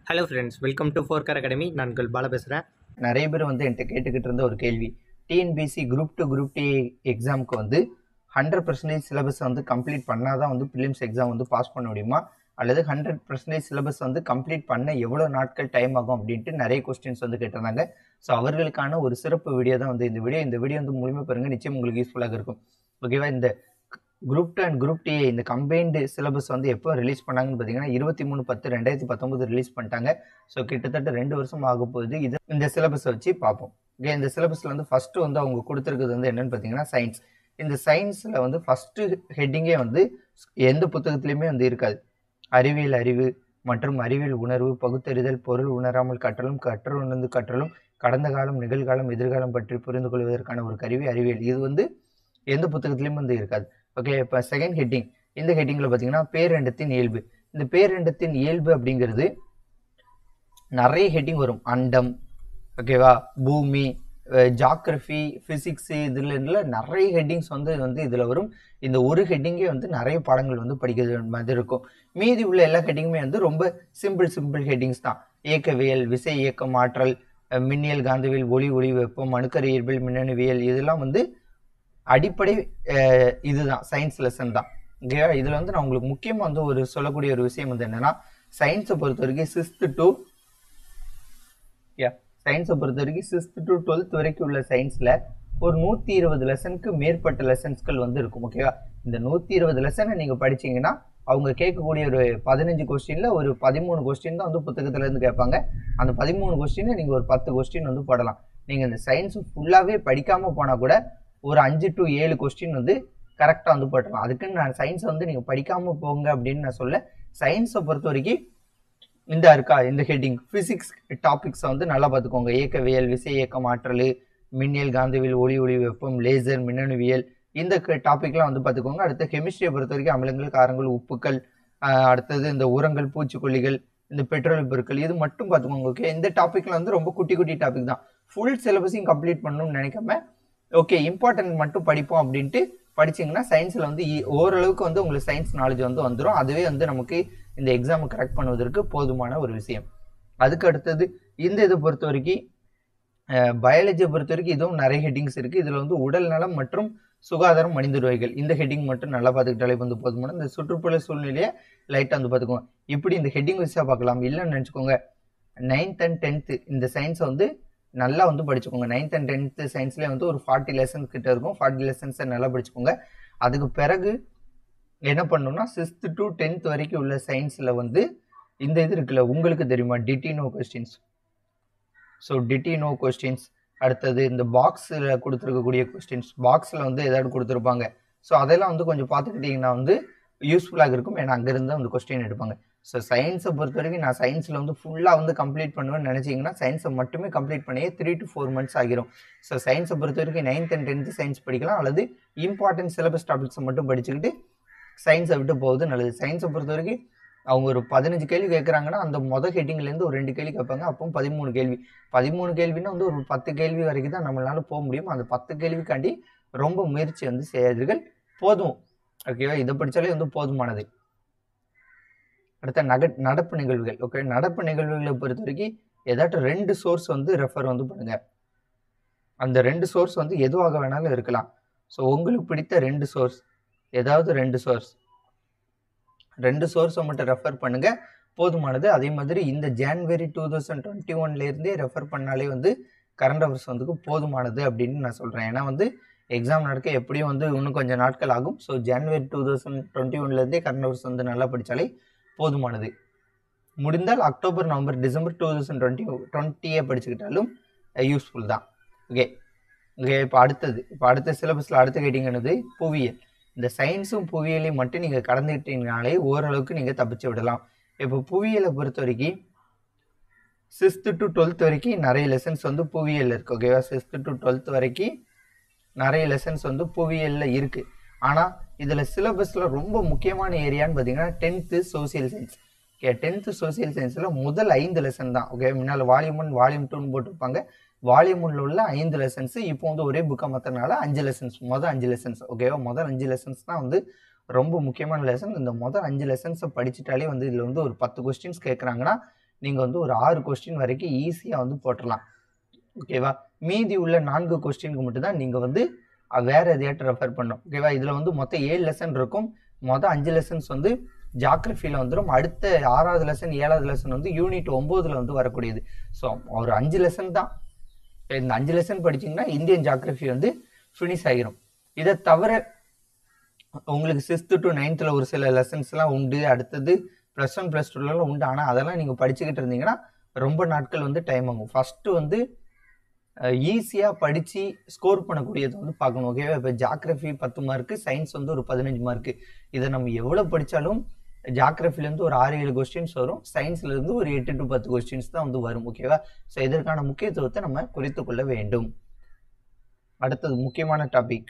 hello friends welcome to four car academy நான் உங்கள் பாலா பேசுகிறேன் நிறைய பேர் வந்து என்கிட்ட கேட்டுக்கிட்டு இருந்த ஒரு கேள்வி TNPSC group two group D எக்ஸாமுக்கு வந்து ஹண்ட்ரட் பர்சன்டேஜ் சிலபஸ் வந்து கம்ப்ளீட் பண்ணால் தான் வந்து ப்ரிலிம்ஸ் எக்ஸாம் வந்து பாஸ் பண்ண முடியுமா அல்லது ஹண்ட்ரட் பர்சன்டேஜ் சிலபஸ் வந்து கம்ப்ளீட் பண்ண எவ்வளோ நாட்கள் டைம் ஆகும் அப்படின்ட்டு நிறைய கொஸ்டின்ஸ் வந்து கேட்டிருந்தாங்க ஸோ அவர்களுக்கான ஒரு சிறப்பு வீடியோ தான் வந்து இந்த வீடியோ இந்த வீடியோ வந்து முழுமை பாருங்க நிச்சயம் உங்களுக்கு யூஸ்ஃபுல்லாக இருக்கும் ஓகேவா இந்த group two and group D இந்த கம்பைன்டு சிலபஸ் வந்து எப்போ ரிலீஸ் பண்ணாங்கன்னு பார்த்தீங்கன்னா இருபத்தி மூணு பத்து ரெண்டாயிரத்தி பத்தொன்பது ரிலீஸ் பண்ணிட்டாங்க ஸோ கிட்டத்தட்ட ரெண்டு வருஷம் ஆக போகுது இது இந்த சிலபஸை வச்சு பார்ப்போம் ஓகே இந்த சிலபஸில் வந்து ஃபஸ்ட்டு வந்து அவங்க கொடுத்துருக்கிறது வந்து என்னன்னு பார்த்தீங்கன்னா சயின்ஸ் இந்த சயின்ஸில் வந்து ஃபஸ்ட்டு ஹெட்டிங்கே வந்து எந்த புத்தகத்துலையுமே வந்து இருக்காது அறிவியல் அறிவு மற்றும் அறிவியல் உணர்வு பகுத்தறிதல் பொருள் உணராமல் கற்றலும் கற்றல் உணர்ந்து கற்றலும் கடந்த காலம் நிகழ்காலம் எதிர்காலம் பற்றி புரிந்து கொள்வதற்கான ஒரு கருவி அறிவியல் இது வந்து எந்த புத்தகத்துலையும் வந்து இருக்காது ஓகே இப்போ செகண்ட் ஹெட்டிங் இந்த ஹெட்டிங்கில் பார்த்தீங்கன்னா பேரண்டத்தின் இயல்பு இந்த பேரண்டத்தின் இயல்பு அப்படிங்கிறது நிறைய ஹெட்டிங் வரும் அண்டம் ஓகேவா பூமி ஜாகிரஃபி ஃபிசிக்ஸு இதுல நிறைய ஹெட்டிங்ஸ் வந்து வந்து இதில் வரும் இந்த ஒரு ஹெட்டிங்கே வந்து நிறைய பாடங்கள் வந்து படிக்கிறது மாதிரி இருக்கும் மீதி உள்ள எல்லா ஹெட்டிங்குமே வந்து ரொம்ப சிம்பிள் சிம்பிள் ஹெட்டிங்ஸ் தான் இயக்கவியல் விசை இயக்கம் ஆற்றல் அஹ் மின்னியல் காந்தவியல் ஒளி ஒளி வெப்பம் அணுக்கரு இயற்பியல் மின்னணுவியல் இதெல்லாம் வந்து அடிப்படை அஹ், இதுதான் சயின்ஸ் லெசன் தான் ஓகேவா இதில் வந்து நான் உங்களுக்கு முக்கியமாக வந்து ஒரு சொல்லக்கூடிய ஒரு விஷயம் வந்து என்னன்னா சயின்ஸை பொறுத்த வரைக்கும் சிக்ஸ்த்து டு யா சயின்ஸை பொறுத்த வரைக்கும் சிக்ஸ்த் டு டுவெல்த் வரைக்கும் உள்ள சயின்ஸில் ஒரு நூற்றி இருபது லெசனுக்கு மேற்பட்ட லெசன்ஸ்கள் வந்து இருக்கும் ஓகேவா இந்த நூற்றி இருபது லெசனை நீங்கள் படிச்சீங்கன்னா அவங்க கேட்கக்கூடிய ஒரு பதினஞ்சு கொஸ்டினில் ஒரு பதிமூணு கொஸ்டின் தான் வந்து புத்தகத்துலேருந்து கேட்பாங்க அந்த பதிமூணு கொஸ்டினை நீங்கள் ஒரு பத்து கொஸ்டின் வந்து படலாம் நீங்கள் இந்த சயின்ஸ் ஃபுல்லாகவே படிக்காமல் போனால் கூட ஒரு அஞ்சு டு ஏழு கொஸ்டின் வந்து கரெக்டாக வந்து போட்டுடலாம் அதுக்குன்னு நான் சயின்ஸை வந்து நீங்கள் படிக்காமல் போங்க அப்படின்னு நான் சொல்ல சயின்ஸை பொறுத்த வரைக்கும் இந்த இருக்கா இந்த ஹெட்டிங் ஃபிசிக்ஸ் டாபிக்ஸை வந்து நல்லா பார்த்துக்கோங்க இயக்கவியல் விசை இயக்கம் ஆற்றல் மின்னியல் காந்தவியல் ஒளி ஒளி வெப்பம் லேசர் மின்னணுவியல் இந்த டாபிக்லாம் வந்து பார்த்துக்கோங்க அடுத்து கெமிஸ்ட்ரியை பொறுத்த வரைக்கும் அமிலங்கள் காரங்கள் உப்புக்கள் ஆஹ் அடுத்தது இந்த உரங்கள் பூச்சிக்கொல்லிகள் இந்த பெட்ரோல் பொருட்கள் இது மட்டும் பார்த்துக்கோங்க ஓகே இந்த டாப்பிக்ல வந்து ரொம்ப குட்டி குட்டி டாபிக் தான் ஃபுல் சிலபஸையும் கம்ப்ளீட் பண்ணணும்னு நினைக்காம ஓகே இம்பார்ட்டன்ட் மட்டும் படிப்போம் அப்படின்ட்டு படிச்சீங்கன்னா சயின்ஸில் வந்து ஈ- ஓரளவுக்கு வந்து உங்களுக்கு சயின்ஸ் நாலேஜ் வந்து வந்துடும் அதுவே வந்து நமக்கு இந்த எக்ஸாமை கரெக்ட் பண்ணுவதற்கு போதுமான ஒரு விஷயம் அதுக்கு அடுத்தது இந்த இதை பொறுத்த வரைக்கும் பயாலஜியை பொறுத்த வரைக்கும் இதுவும் நிறைய ஹெட்டிங்ஸ் இருக்குது இதில் வந்து உடல் நலம் மற்றும் சுகாதாரம் மனித நோய்கள் இந்த ஹெட்டிங் மட்டும் நல்லா பார்த்துக்கிட்டாலே வந்து போதுமான இந்த சுற்றுப்புற சூழ்நிலையை லைட்டாக வந்து பார்த்துக்கோங்க இப்படி இந்த ஹெட்டிங் வச்சா பார்க்கலாம் இல்லைன்னு நினச்சிக்கோங்க நைன்த் அண்ட் டென்த்து இந்த சயின்ஸை வந்து நல்லா வந்து படிச்சுக்கோங்க நைன்த் அண்ட் டென்த்து சயின்ஸ்லேயே வந்து ஒரு ஃபார்ட்டி லெசன்ஸ் கிட்ட இருக்கும் ஃபார்ட்டி லெசன்ஸை நல்லா படிச்சுக்கோங்க அதுக்கு பிறகு என்ன பண்ணணும்னா சிக்ஸ்த்து டு டென்த் வரைக்கும் உள்ள சயின்ஸில் வந்து இந்த இது இருக்குல்ல உங்களுக்கு தெரியுமா டிடினோ கொஸ்டின்ஸ் ஸோ டிடினோ கொஸ்டின்ஸ் அடுத்தது இந்த பாக்ஸில் கொடுத்துருக்கக்கூடிய கொஸ்டின்ஸ் பாக்ஸில் வந்து ஏதாவது கொடுத்துருப்பாங்க ஸோ அதெல்லாம் வந்து கொஞ்சம் பார்த்துக்கிட்டிங்கன்னா வந்து யூஸ்ஃபுல்லாக இருக்கும் ஏன்னா அங்கேருந்து தான் வந்து கொஸ்டின் எடுப்பாங்க ஸோ சயின்ஸை பொறுத்த வரைக்கும் நான் சயின்ஸில் வந்து ஃபுல்லாக வந்து கம்ப்ளீட் பண்ணுவேன்னு நினச்சிங்கன்னா சயின்ஸை மட்டுமே கம்ப்ளீட் பண்ணியே த்ரீ டு ஃபோர் மந்த்ஸ் ஆகிரும் ஸோ சயின்ஸை பொறுத்த வரைக்கும் நைன்த் அண்ட் டென்த்து சயின்ஸ் படிக்கலாம் அல்லது இம்பார்ட்டன்ட் சிலபஸ் டாபிக்ஸை மட்டும் படிச்சுக்கிட்டு சயின்ஸை விட்டு போகுது நல்லது சயின்ஸை பொறுத்த வரைக்கும் அவங்க ஒரு பதினஞ்சு கேள்வி கேட்குறாங்கன்னா அந்த மொதல் ஹெட்டிங்லேருந்து ஒரு ரெண்டு கேள்வி கேட்பாங்க அப்போ பதிமூணு கேள்வி பதிமூணு கேள்வின்னா வந்து ஒரு பத்து கேள்வி வரைக்கும் தான் நம்மளால போக முடியும் அந்த பத்து கேள்விக்காண்டி ரொம்ப முயற்சி வந்து செய்யாதீர்கள் போதும் ஓகேவா இதை படித்தாலே வந்து போதுமானது அடுத்த நக நடப்பு நிகழ்வுகள் ஓகே நடப்பு நிகழ்வுகளை பொறுத்த வரைக்கும் ஏதாட்டும் ரெண்டு சோர்ஸ் வந்து ரெஃபர் வந்து பண்ணுங்க அந்த ரெண்டு சோர்ஸ் வந்து எதுவாக வேணாலும் இருக்கலாம் ஸோ உங்களுக்கு பிடித்த ரெண்டு சோர்ஸ் ஏதாவது ரெண்டு சோர்ஸ் ரெண்டு சோர்ஸை மட்டும் ரெஃபர் பண்ணுங்க போதுமானது அதே மாதிரி இந்த ஜான்வரி டூ தௌசண்ட் டுவெண்ட்டி ஒன்லேருந்தே ரெஃபர் பண்ணாலே வந்து கரண்ட் அவர்ஸ் வந்து போதுமானது அப்படின்னு நான் சொல்கிறேன் ஏன்னா வந்து எக்ஸாம் நடக்க எப்படியும் வந்து இன்னும் கொஞ்சம் நாட்கள் ஆகும் so January two thousand twenty ஒன்லேருந்தே கரண்ட் அவர்ஸ் வந்து நல்லா படித்தாலே போதுமானது முடிந்தால் October November December two thousand twenty டுவெண்ட்டியே படிச்சுக்கிட்டாலும் யூஸ்ஃபுல் தான் ஓகே ஓகே இப்போ அடுத்தது இப்போ அடுத்த சிலபஸில் அடுத்த கேட்டிங் என்னது புவியியல் இந்த சயின்ஸும் புவியியலையும் மட்டும் நீங்கள் கடந்துக்கிட்டீங்கனாலே ஓரளவுக்கு நீங்கள் தப்பிச்சு விடலாம் இப்போ புவியியலை பொறுத்த வரைக்கும் சிக்ஸ்த்து டு டுவெல்த் வரைக்கும் நிறைய லெசன்ஸ் வந்து புவியியல் இருக்குது ஓகேவா சிக்ஸ்த்து டு டுவெல்த் வரைக்கும் நிறைய லெசன்ஸ் வந்து புவியியலில் இருக்குது ஆனால் இதில் சிலபஸில் ரொம்ப முக்கியமான ஏரியான்னு பார்த்தீங்கன்னா tenth social science okay tenth social சயின்ஸில் முதல் ஐந்து லெசன் தான் ஓகே முன்னால் வால்யூம் ஒன் வால்யூம் டூன்னு போட்டிருப்பாங்க வால்யூம் ஒன்ல உள்ள ஐந்து லெசன்ஸ் இப்போ வந்து ஒரே புக்கை மற்றனால அஞ்சு லெசன்ஸ் மொதல் அஞ்சு லெசன்ஸ் ஓகேவா முதல் அஞ்சு லெசன்ஸ் தான் வந்து ரொம்ப முக்கியமான லெசன் இந்த முதல் அஞ்சு லெசன்ஸை படிச்சுட்டாலே வந்து இதில் வந்து ஒரு பத்து கொஸ்டின்ஸ் கேட்குறாங்கன்னா நீங்கள் வந்து ஒரு ஆறு கொஸ்டின் வரைக்கும் ஈஸியாக வந்து போட்டுடலாம் ஓகேவா மீதி உள்ள நான்கு கொஸ்டினுக்கு மட்டும்தான் நீங்கள் வந்து அஹ், வேற எதையாட்டு ரெஃபர் பண்ணணும் ஓகேவா இதில் வந்து மொத்தம் ஏழு லெசன் இருக்கும் மொதல் அஞ்சு லெசன்ஸ் வந்து ஜாகிரஃபியில் வந்துடும் அடுத்த ஆறாவது லெசன் ஏழாவது லெசன் வந்து யூனிட் ஒம்போதில் வந்து வரக்கூடியது ஸோ ஒரு அஞ்சு லெசன் தான் இப்ப இந்த அஞ்சு லெசன் படிச்சீங்கன்னா இந்தியன் ஜாகிரஃபி வந்து ஃபினிஷ் ஆகிரும் இதை தவிர உங்களுக்கு சிக்ஸ்த்து டு நைன்த்தில் ஒரு சில லெசன்ஸ்லாம் உண்டு அடுத்தது ப்ளஸ் ஒன் ப்ளஸ் டூலாம் உண்டு ஆனால் அதெல்லாம் நீங்கள் படிச்சுக்கிட்டு இருந்தீங்கன்னா ரொம்ப நாட்கள் வந்து டைம் ஆகும் ஃபஸ்ட்டு வந்து ஈஸியாக படித்து ஸ்கோர் பண்ணக்கூடியது வந்து பார்க்கணும் ஓகேவா இப்போ ஜாகிரஃபி பத்து மார்க்கு சயின்ஸ் வந்து ஒரு பதினஞ்சு மார்க்கு இதை நம்ம எவ்வளோ படித்தாலும் ஜாகிரஃபிலேருந்து ஒரு ஆறு ஏழு கொஸ்டின்ஸ் வரும் சயின்ஸ்லேருந்து ஒரு எட்டு டு பத்து கொஸ்டின்ஸ் தான் வந்து வரும் ஓகேவா ஸோ இதற்கான முக்கியத்துவத்தை நம்ம குறித்து கொள்ள வேண்டும் அடுத்தது முக்கியமான டாபிக்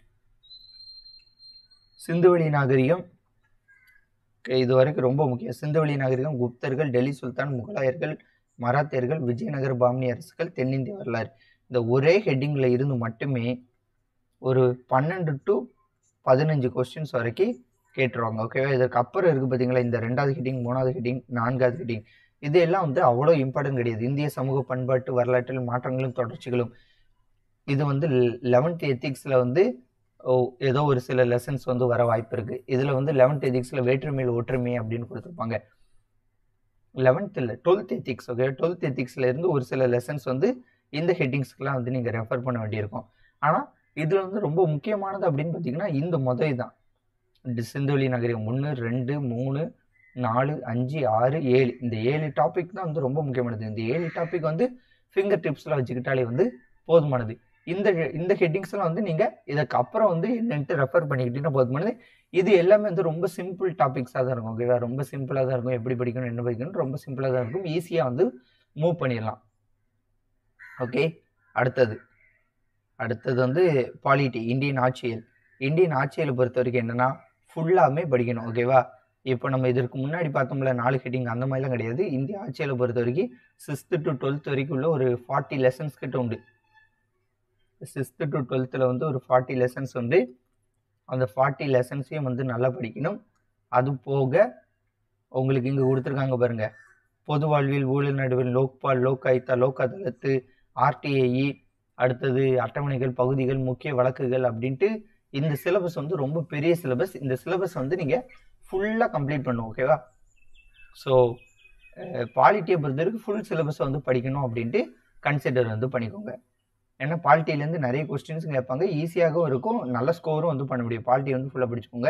சிந்துவெளி நாகரிகம் Okay, இது வரைக்கும் ரொம்ப முக்கியம் சிந்துவெளி நாகரிகம் குப்தர்கள் டெல்லி சுல்தான் முகலாயர்கள் மராத்தியர்கள் விஜயநகர பாமனி அரசுகள் தென்னிந்திய வரலாறு இந்த ஒரே ஹெட்டிங்கில் இருந்து மட்டுமே ஒரு பன்னெண்டு டு பதினஞ்சு கொஸ்டின்ஸ் வரைக்கும் கேட்டுருவாங்க ஓகேவா இதற்கு அப்புறம் இருக்குது பார்த்தீங்களா இந்த ரெண்டாவது ஹெட்டிங் மூணாவது ஹெட்டிங் நான்காவது ஹெட்டிங் இது எல்லாம் வந்து அவ்வளோ இம்பார்ட்டன்ட் கிடையாது இந்திய சமூக பண்பாட்டு வரலாற்றில் மாற்றங்களும் தொடர்ச்சிகளும் இது வந்து லெவன்த் எத்திக்ஸில் வந்து ஓ ஏதோ ஒரு சில லெசன்ஸ் வந்து வர வாய்ப்பு இருக்குது இதில் வந்து லெவன்த் எத்திக்ஸில் வேற்றுமையில் ஒற்றுமை அப்படின்னு கொடுத்துருப்பாங்க லெவன்த் இல்லை டுவெல்த் எத்திக்ஸ் ஓகே டுவெல்த் எத்திக்ஸில் இருந்து ஒரு சில லெசன்ஸ் வந்து இந்த ஹெட்டிங்ஸ்க்கெலாம் வந்து நீங்கள் ரெஃபர் பண்ண வேண்டியிருக்கும் ஆனால் இதில் வந்து ரொம்ப முக்கியமானது அப்படின்னு பார்த்தீங்கன்னா இந்த முதல் தான் இந்த சிந்துவெளி நகரியம் ஒன்று ரெண்டு மூணு நாலு அஞ்சு ஆறு ஏழு இந்த ஏழு டாபிக் தான் வந்து ரொம்ப முக்கியமானது இந்த ஏழு டாபிக் வந்து ஃபிங்கர் டிப்ஸில் வச்சுக்கிட்டாலே வந்து போதுமானது இந்த இந்த ஹெட்டிங்ஸ்லாம் வந்து நீங்கள் இதுக்கு அப்புறம் வந்து என்னன்ட்டு ரெஃபர் பண்ணிக்கிட்டீங்கன்னா போதுமானது இது எல்லாமே வந்து ரொம்ப சிம்பிள் டாபிக்ஸாக தான் இருக்கும் ஓகேவா ரொம்ப சிம்பிளாக தான் இருக்கும் எப்படி படிக்கணும் என்ன படிக்கணும் ரொம்ப சிம்பிளாக தான் இருக்கும் ஈஸியாக வந்து மூவ் பண்ணிடலாம் ஓகே அடுத்தது அடுத்தது வந்து பாலிட்டி இந்தியன் ஆட்சியல் இந்தியன் ஆட்சியலை பொறுத்த வரைக்கும் என்னென்னா ஃபுல்லாமே படிக்கணும் ஓகேவா இப்போ நம்ம இதற்கு முன்னாடி பார்த்தோம்ல நாலு ஹெட்டிங் அந்த மாதிரிலாம் கிடையாது இந்திய ஆட்சியலை பொறுத்த வரைக்கும் சிக்ஸ்த்து டு டுவெல்த் வரைக்கும் உள்ள ஒரு ஃபார்ட்டி லெசன்ஸ் கிட்ட உண்டு சிக்ஸ்த்து டு டுவெல்த்தில் வந்து ஒரு ஃபார்ட்டி லெசன்ஸ் உண்டு அந்த ஃபார்ட்டி லெசன்ஸையும் வந்து நல்லா படிக்கணும் அது போக உங்களுக்கு இங்கே கொடுத்துருக்காங்க பாருங்க பொது வாழ்வில் ஊழல் நடுவில் லோக்பால் லோக் ஆயுக்தா லோக் அதாலத்து ஆர்டிஐஇ அடுத்தது அட்டவணைகள் பகுதிகள் முக்கிய வழக்குகள் அப்படின்ட்டு இந்த சிலபஸ் வந்து ரொம்ப பெரிய சிலபஸ் இந்த சிலபஸ் வந்து நீங்கள் ஃபுல்லாக கம்ப்ளீட் பண்ணும் ஓகேவா ஸோ பாலிட்டியை பொறுத்த வரைக்கும் ஃபுல் சிலபஸை வந்து படிக்கணும் அப்படின்ட்டு கன்சிடர் வந்து பண்ணிக்கோங்க ஏன்னா பாலிட்டிலேருந்து நிறைய கொஸ்டின்ஸ் கேட்பாங்க ஈஸியாகவும் இருக்கும் நல்ல ஸ்கோரும் வந்து பண்ண முடியும் பாலிட்டி வந்து ஃபுல்லாக படிச்சுக்கோங்க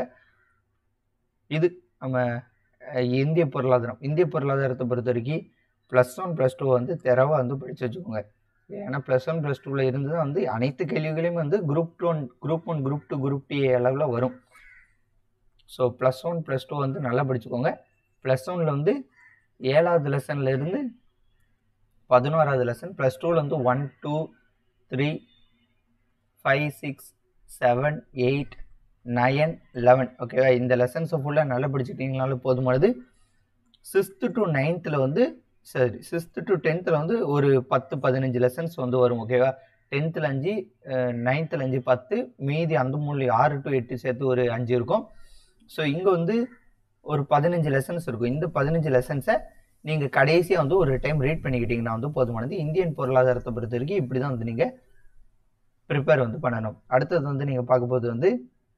இது நம்ம அஹ், இந்திய பொருளாதாரம் இந்திய பொருளாதாரத்தை பொறுத்த வரைக்கும் ப்ளஸ் ஒன் ப்ளஸ் டூ வந்து தெரவாக வந்து படித்து வச்சுக்கோங்க ஏன்னா ப்ளஸ் ஒன் ப்ளஸ் டூவில் இருந்து தான் வந்து அனைத்து கேள்விகளையும் வந்து group two one group one group two group D அளவில் வரும் so plus one plus two வந்து நல்லா படிச்சுக்கோங்க ப்ளஸ் ஒனில் வந்து ஏழாவது லெசன்ல இருந்து பதினோராவது லெசன் ப்ளஸ் டூவில் வந்து one two three five six seven eight nine eleven ஓகேவா இந்த லெசன்ஸை ஃபுல்லாக நல்லா படிச்சுக்கிட்டீங்கனாலும் போதுமானது சிக்ஸ்த்து டு நைன்த்தில் வந்து சரி சிக்ஸ்த்து டு டென்த்தில் வந்து ஒரு பத்து பதினஞ்சு லெசன்ஸ் வந்து வரும் ஓகேவா டென்த்தில் அஞ்சு நைன்த்தில் அஞ்சு பத்து மீதி அந்த மூணு ஆறு டு எட்டு சேர்த்து ஒரு அஞ்சு இருக்கும் ஸோ இங்கே வந்து ஒரு பதினஞ்சு லெசன்ஸ் இருக்கும் இந்த பதினஞ்சு லெசன்ஸை நீங்கள் கடைசியாக வந்து ஒரு டைம் ரீட் பண்ணிக்கிட்டீங்கன்னா வந்து போதுமானது இந்தியன் பொருளாதாரத்தை பொறுத்த வரைக்கும் இப்படி தான் வந்து நீங்கள் ப்ரிப்பேர் வந்து பண்ணணும் அடுத்தது வந்து நீங்கள் பார்க்கும்போது வந்து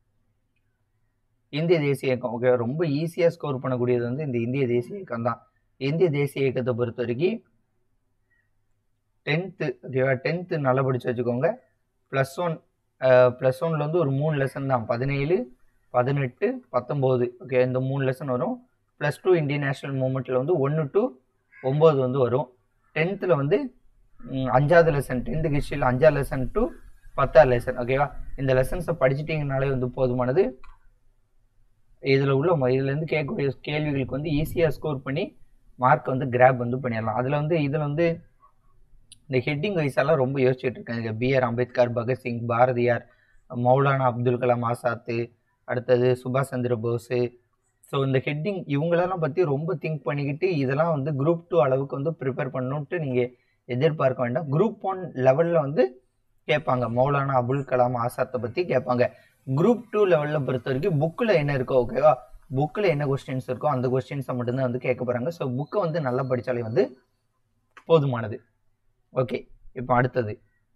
இந்திய தேசிய இயக்கம் ஓகே ரொம்ப ஈஸியாக ஸ்கோர் பண்ணக்கூடியது வந்து இந்த இந்திய தேசிய இயக்கம் தான் இந்திய தேசிய இயக்கத்தை பொறுத்த வரைக்கும் டென்த்து ஓகேவா டென்த்து நல்லா படித்து வச்சுக்கோங்க ப்ளஸ் ஒன் ப்ளஸ் ஒனில் வந்து ஒரு மூணு லெசன் தான் பதினேழு பதினெட்டு பத்தொம்போது ஓகே இந்த மூணு லெசன் வரும் ப்ளஸ் டூ இந்தியன் நேஷனல் மூமெண்ட்டில் வந்து ஒன்று டு ஒம்பது வந்து வரும் டென்த்தில் வந்து ம், அஞ்சாவது லெசன் டென்த்து ஹிஸ்ட்ரியில் அஞ்சாவது லெசன் டு பத்தாவது லெசன் ஓகேவா இந்த லெசன்ஸை படிச்சிட்டிங்கனாலே வந்து போதுமானது இதில் உள்ள ம- இதுலேருந்து கேட்கக்கூடிய கேள்விகளுக்கு வந்து ஈஸியாக ஸ்கோர் பண்ணி மார்க் வந்து கிராப் வந்து பண்ணிடலாம் அதில் வந்து இதில் வந்து இந்த ஹெட்டிங் வைஸெல்லாம் ரொம்ப யோசிச்சுட்டு இருக்கேன் பிஆர் அம்பேத்கர் பகத்சிங் பாரதியார் மௌலானா அப்துல் கலாம் ஆசாத்து அடுத்தது சுபாஷ் சந்திர போஸு ஸோ இந்த ஹெட்டிங் இவங்களெல்லாம் பற்றி ரொம்ப திங்க் பண்ணிக்கிட்டு இதெல்லாம் வந்து குரூப் டூ அளவுக்கு வந்து ப்ரிப்பேர் பண்ணணுன்ட்டு நீங்கள் எதிர்பார்க்க வேண்டாம் குரூப் ஒன் லெவலில் வந்து கேட்பாங்க மௌலானா அபுல் கலாம் ஆசாத்தை பற்றி கேட்பாங்க குரூப் டூ லெவலில் பொறுத்த வரைக்கும் புக்கில் என்ன இருக்கோ ஓகேவா புக்கில் என்ன கொஸ்டின்ஸ் இருக்கோ அந்த கொஸ்டின்ஸை மட்டும்தான் வந்து கேட்க போகிறாங்க ஸோ புக்கை வந்து நல்லா படித்தாலே வந்து போதுமானது ஓகே இப்போ அடுத்தது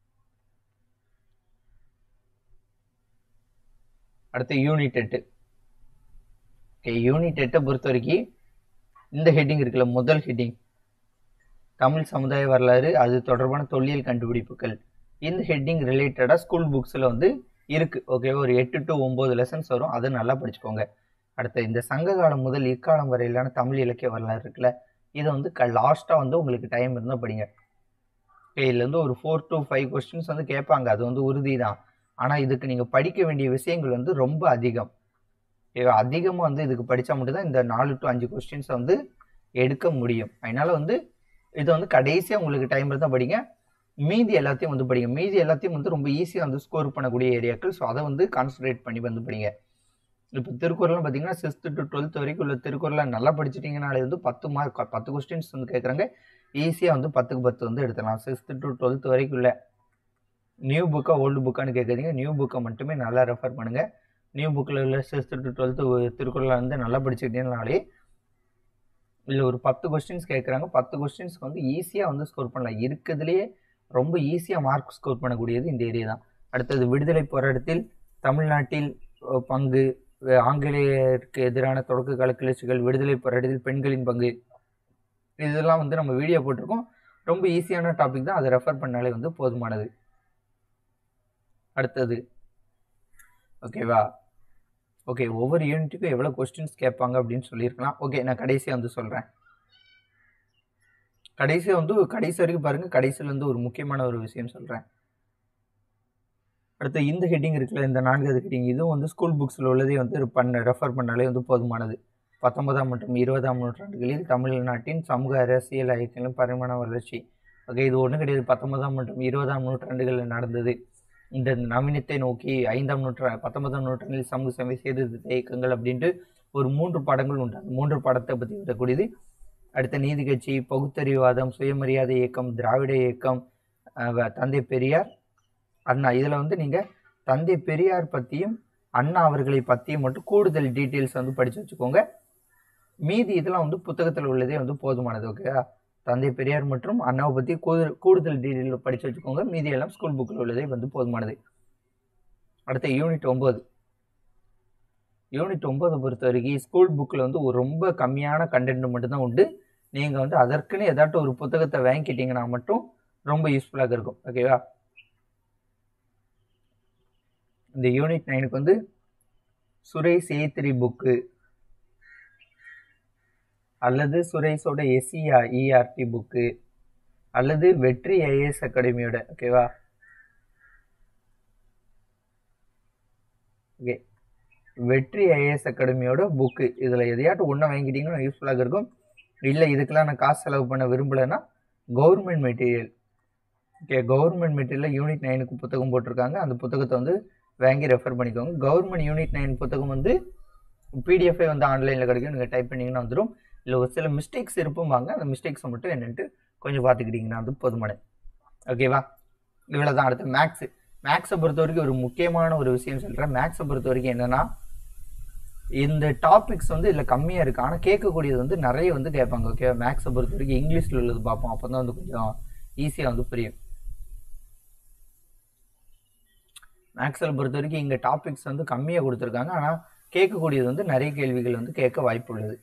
அடுத்து யூனிட் எட்டு ஓகே யூனிட் எட்டை பொறுத்த வரைக்கும் இந்த ஹெட்டிங் இருக்குல்ல முதல் ஹெட்டிங் தமிழ் சமுதாய வரலாறு அது தொடர்பான தொல்லியல் கண்டுபிடிப்புகள் இந்த ஹெட்டிங் ரிலேட்டடாக ஸ்கூல் புக்ஸில் வந்து இருக்குது ஓகேவா ஒரு எட்டு டு ஒம்பது லெசன்ஸ் வரும் அதை நல்லா படிச்சுக்கோங்க அடுத்து இந்த சங்க காலம் முதல் இக்காலம் வரையிலான தமிழ் இலக்கிய வரலாறு இருக்குல்ல இதை வந்து க லாஸ்ட்டாக வந்து உங்களுக்கு டைம் இருந்தால் படிங்க ஓகே இதுலேருந்து ஒரு ஃபோர் டு ஃபைவ் கொஸ்டின்ஸ் வந்து கேட்பாங்க அது வந்து உறுதி தான் ஆனால் இதுக்கு நீங்கள் படிக்க வேண்டிய விஷயங்கள் வந்து ரொம்ப அதிகம் ஓகேவா அதிகமாக வந்து இதுக்கு படித்தா மட்டும்தான் இந்த நாலு டு அஞ்சு கொஸ்டின்ஸை வந்து எடுக்க முடியும் அதனால் வந்து இது வந்து கடைசியாக உங்களுக்கு டைம் இருந்தால் படிங்க மீதி எல்லாத்தையும் வந்து படிங்க மீதி எல்லாத்தையும் வந்து ரொம்ப ஈஸியாக வந்து ஸ்கோர் பண்ணக்கூடிய ஏரியாக்கள் ஸோ அதை வந்து கான்சன்ட்ரேட் பண்ணி வந்து படிங்க இப்போ திருக்குறள்லாம் பார்த்தீங்கன்னா சிக்ஸ்த்து டு டுவெல்த் வரைக்கும் உள்ள திருக்குறளை நல்லா படிச்சிட்டிங்கனாலே வந்து பத்து மார்க் பத்து கொஸ்டின்ஸ் வந்து கேட்குறாங்க ஈஸியாக வந்து பத்துக்கு பத்து வந்து எடுத்துடலாம் சிக்ஸ்த்து டு டுவெல்த் வரைக்கும் உள்ள நியூ புக்கா ஓல்டு புக்கான்னு கேட்குறீங்க நியூ புக்கை மட்டுமே நல்லா ரெஃபர் பண்ணுங்கள் நியூ புக்கில் உள்ள சிக்ஸ்த்து டு டுவெல்த்து திருக்குறளை வந்து நல்லா படிச்சுக்கிட்டீங்கனாலே இல்லை ஒரு பத்து கொஸ்டின்ஸ் கேட்குறாங்க பத்து கொஸ்டின்ஸ்க்கு வந்து ஈஸியாக வந்து ஸ்கோர் பண்ணலாம் இருக்கிறதுலையே ரொம்ப ஈஸியாக மார்க் ஸ்கோர் பண்ணக்கூடியது இந்த ஏரியா தான் அடுத்தது விடுதலை போராட்டத்தில் தமிழ்நாட்டில் அஹ், பங்கு அஹ், ஆங்கிலேயருக்கு எதிரான தொடக்க கால கிளர்ச்சிகள் விடுதலை போராட்டத்தில் பெண்களின் பங்கு இதெல்லாம் வந்து நம்ம வீடியோ போட்டிருக்கோம் ரொம்ப ஈஸியான டாபிக் தான் அதை ரெஃபர் பண்ணாலே வந்து போதுமானது அடுத்தது ஓகேவா ஓகே ஒவ்வொரு யூனிட்டுக்கும் எவ்வளோ கொஸ்டின்ஸ் கேட்பாங்க அப்படின்னு சொல்லியிருக்கலாம் ஓகே நான் கடைசியாக வந்து சொல்கிறேன் கடைசியாக வந்து கடைசி வரைக்கும் பாருங்கள் கடைசியில் வந்து ஒரு முக்கியமான ஒரு விஷயம் சொல்கிறேன் அடுத்து இந்த ஹெட்டிங் இருக்குல்ல இந்த நான்காவது ஹெட்டிங் இதுவும் வந்து ஸ்கூல் புக்ஸில் உள்ளதே வந்து பண்ண ரெஃபர் பண்ணாலே வந்து போதுமானது பத்தொன்பதாம் மற்றும் இருபதாம் நூற்றாண்டுகளில் தமிழ்நாட்டின் சமூக அரசியல் ஐக்கியம் பரிமாண வளர்ச்சி ஓகே இது ஒன்றும் கிடையாது பத்தொன்பதாம் மற்றும் இருபதாம் நூற்றாண்டுகளில் நடந்தது இந்த நவீனத்தை நோக்கி ஐந்தாம் நூற்றா பத்தொன்பதாம் நூற்றாண்டில் சமூக சமய சீர்திருத்த இயக்கங்கள் அப்படின்ட்டு ஒரு மூன்று பாடங்கள் உண்டு அந்த மூன்று பாடத்தை பற்றி வரக்கூடியது அடுத்த நீதி கட்சி பகுத்தறிவாதம் சுயமரியாதை இயக்கம் திராவிட இயக்கம் அஹ் வ- தந்தை பெரியார் அண்ணா இதில் வந்து நீங்கள் தந்தை பெரியார் பற்றியும் அண்ணா அவர்களை பற்றியும் மட்டும் கூடுதல் டீட்டெயில்ஸ் வந்து படித்து வச்சுக்கோங்க மீதி இதெல்லாம் வந்து புத்தகத்தில் உள்ளதே வந்து போதுமானது ஓகேவா தந்தை பெரியார் மற்றும் அண்ணாவை பற்றி கூடுதல் கூடுதல் டீட்டெயில் படித்து வச்சுக்கோங்க மீதி எல்லாம் ஸ்கூல் புக்கில் உள்ளதே வந்து போதுமானது அடுத்த யூனிட் ஒம்பது யூனிட் ஒம்பதை பொறுத்த வரைக்கும் ஸ்கூல் புக்கில் வந்து ஒரு ரொம்ப கம்மியான கண்டென்ட் மட்டும்தான் உண்டு நீங்கள் வந்து அதற்குன்னு ஏதாட்டும் ஒரு புத்தகத்தை வாங்கிக்கிட்டீங்கன்னா மட்டும் ரொம்ப யூஸ்ஃபுல்லாக இருக்கும் ஓகேவா இந்த யூனிட் நைனுக்கு வந்து சுரேஷ் ஏ த்ரீ புக்கு அல்லது சுரேஷோட எஸ்இஆ இஆர்டி புக்கு அல்லது வெற்றி ஐஏஎஸ் அகாடமியோட ஓகேவா ஓகே வெற்றி ஐஏஎஸ் அகாடமியோட புக்கு இதில் எதையாட்டும் ஒன்றை வாங்கிட்டீங்கன்னா யூஸ்ஃபுல்லாக இருக்கும் இல்லை இதுக்கெல்லாம் நான் காசு செலவு பண்ண விரும்பலைன்னா கவர்மெண்ட் மெட்டீரியல் ஓகே கவர்மெண்ட் மெட்டீரியலில் யூனிட் நைனுக்கு புத்தகம் போட்டிருக்காங்க அந்த புத்தகத்தை வந்து வாங்கி ரெஃபர் பண்ணிக்கோங்க கவர்மெண்ட் யூனிட் நைன் புத்தகம் வந்து பிடிஎஃபே வந்து ஆன்லைனில் கிடைக்கும் நீங்கள் டைப் பண்ணிங்கன்னா வந்துடும் இல்லை ஒரு சில மிஸ்டேக்ஸ் இருப்பும்பாங்க அந்த மிஸ்டேக்ஸை மட்டும் என்னென்ட்டு கொஞ்சம் பார்த்துக்கிட்டிங்கன்னா வந்து போதுமானது ஓகேவா இவ்வளோ தான் அடுத்து மேக்ஸு மேக்ஸை பொறுத்த வரைக்கும் ஒரு முக்கியமான ஒரு விஷயம் சொல்கிறேன் மேக்ஸை பொறுத்த வரைக்கும் என்னென்னா இந்த டாபிக்ஸ் வந்து இதில் கம்மியாக இருக்குது ஆனால் கேட்கக்கூடியது வந்து நிறைய வந்து கேட்பாங்க ஓகேவா மேக்ஸை பொறுத்த வரைக்கும் இங்கிலீஷில் உள்ளது பார்ப்போம் அப்போ தான் வந்து கொஞ்சம் ஈஸியாக வந்து புரியும் மேக்ஸில் பொறுத்த வரைக்கும் இங்கே டாபிக்ஸ் வந்து கம்மியாக கொடுத்துருக்காங்க ஆனால் கேட்கக்கூடியது வந்து நிறைய கேள்விகள் வந்து கேட்க வாய்ப்பு உள்ளது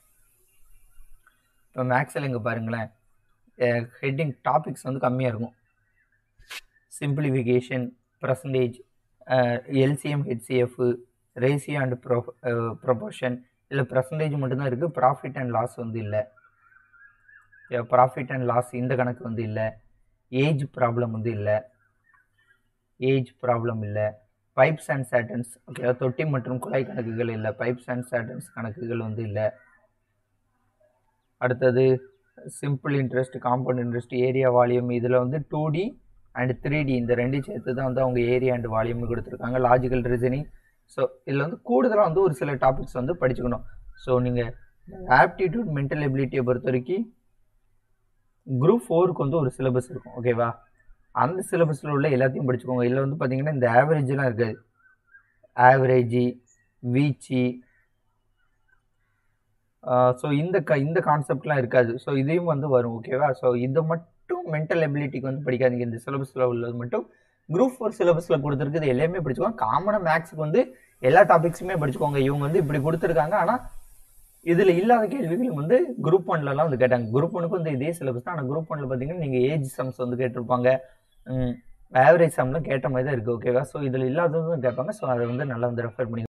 இப்போ மேக்ஸில் இங்கே பாருங்களேன் ஹெட்டிங் டாபிக்ஸ் வந்து கம்மியாக இருக்கும் simplification percentage LCM HCF ratio and pro proportion இல்லை பர்சன்டேஜ் மட்டும்தான் இருக்குது ப்ராஃபிட் அண்ட் லாஸ் வந்து இல்லை ப்ராஃபிட் அண்ட் லாஸ் இந்த கணக்கு வந்து இல்லை ஏஜ் ப்ராப்ளம் வந்து இல்லை ஏஜ் ப்ராப்ளம் இல்லை பைப்ஸ் அண்ட் சேட்டன்ஸ் ஓகே தொட்டி மற்றும் குழாய் கணக்குகள் இல்லை பைப்ஸ் அண்ட் சேட்டன்ஸ் கணக்குகள் வந்து இல்லை அடுத்தது simple interest compound interest area volume இதில் வந்து two D and three D இந்த ரெண்டையும் சேர்த்து தான் வந்து அவங்க ஏரியா அண்ட் வால்யூம்னு கொடுத்துருக்காங்க லாஜிக்கல் ரீசனிங் ஸோ இதில் வந்து கூடுதலாக வந்து ஒரு சில டாபிக்ஸ் வந்து படிச்சுக்கணும் ஸோ நீங்கள் ஆப்டிடியூட் மென்டல் எபிலிட்டியை பொறுத்த வரைக்கும் குரூப் ஃபோருக்கு வந்து ஒரு சிலபஸ் இருக்கும் ஓகேவா அந்த சிலபஸில் உள்ள எல்லாத்தையும் படிச்சுக்கோங்க இதில் வந்து பார்த்தீங்கன்னா இந்த ஆவரேஜ்லாம் இருக்காது ஆவரேஜி வீச்சு ஸோ இந்த க இந்த கான்செப்ட்லாம் இருக்காது ஸோ இதையும் வந்து வரும் ஓகேவா ஸோ இது மட்டும் மென்டல் எபிலிட்டிக்கு வந்து படிக்காதீங்க இந்த சிலபஸில் உள்ளது மட்டும் குரூப் ஃபோர் சிலபஸில் கொடுத்துருக்குது எல்லாமே படிச்சுக்கோங்க காமனாக மேக்ஸுக்கு வந்து எல்லா டாபிக்ஸுமே படிச்சுக்கோங்க இவங்க வந்து இப்படி கொடுத்துருக்காங்க ஆனால் இதில் இல்லாத கேள்விகள் வந்து குரூப் ஒன்லலாம் வந்து கேட்டாங்க குரூப் ஒனுக்கு வந்து இதே சிலபஸ் தான் ஆனால் குரூப் ஒன்ல பார்த்தீங்கன்னா நீங்கள் ஏஜ் சம்ஸ் வந்து கேட்டிருப்பாங்க ஆவரேஜ் சம்லாம் கேட்ட மாதிரி தான் இருக்குது ஓகேவா ஸோ இதில் இல்லாததும் கேட்பாங்க ஸோ அதை வந்து நல்லா வந்து ரெஃபர் பண்ணி